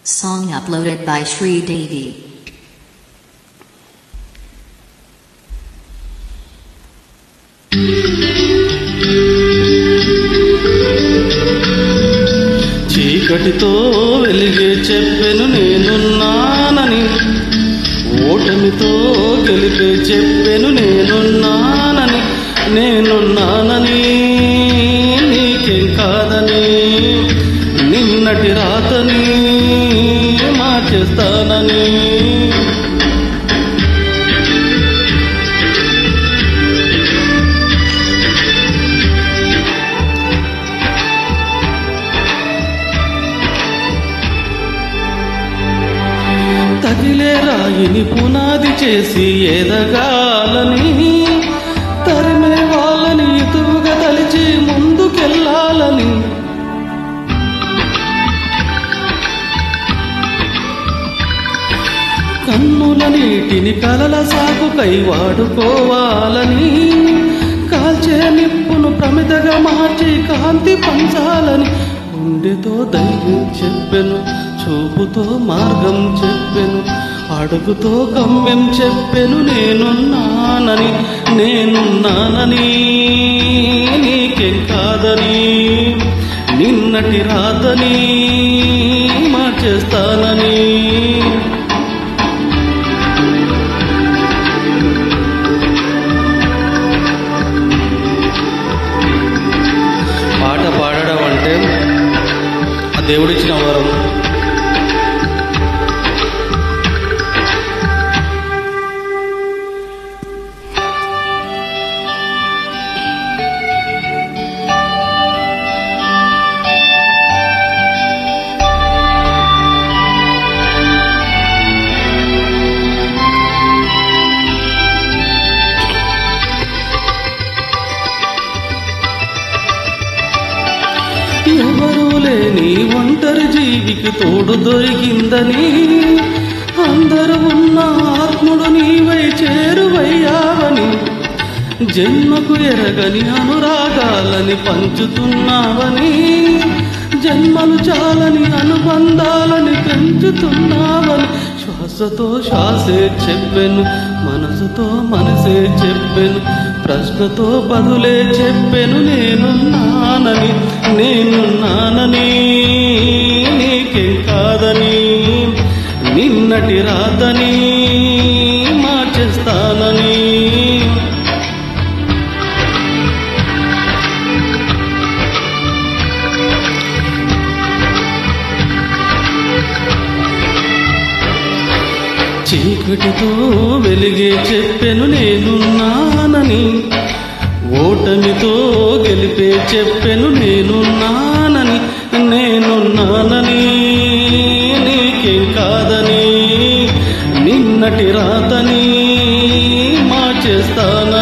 Song uploaded by Sri Devi. చీకటితో వెలిగే చెప్పెను నేనున్నానని ఓటమితో గెలిపే చెప్పెను నేనున్నానని నేనున్నానని నీకేం కాదని నిన్నటి రాతని మార్చేస్తానని తగిలే రాయిని పునాది చేసి ఎదగాలని తరిమే వాళ్ళని ఎదురుగా తలిచి ముందుకెళ్ళాలని కన్నుల నీటిని కలల సాగుకై వాడుకోవాలని కాల్చే నిప్పును ప్రమిదగా మార్చి కాంతి పంచాలని గుండెతో ధైర్యం చెప్పెను చూపుతో మార్గం చెప్పెను అడుగుతో గమ్యం చెప్పెను నేనున్నానని నేనున్నానని నీకేం కాదని నిన్నటి రాతని మార్చేస్తానని పాట పాడడం అంటే ఆ దేవుడిచ్చిన వరం ఎవరూ లేని ఒంటరి జీవికి తోడు దొరికిందని అందరూ ఉన్న ఆత్ముడు నీవై చేరువయ్యావని జన్మకు ఎరగని అనురాగాలని పంచుతున్నావని జన్మలు చాలని అనుబంధాలని పెంచుతున్నావని శ్వాసతో శ్వాసే చెప్పెను మనసుతో మనసే చెప్పెను ప్రశ్నతో బదులే చెప్పెను నేనున్నానని నేనున్నానని నీకేం కాదని నిన్నటి రాతని మార్చేస్తానని చీకటితో వెలిగే చెప్పెను నేనున్నానని ఓటమితో గెలిపే చెప్పెను నేనున్నానని నేనున్నానని నీకేం కాదని నిన్నటి రాతని మార్చేస్తానని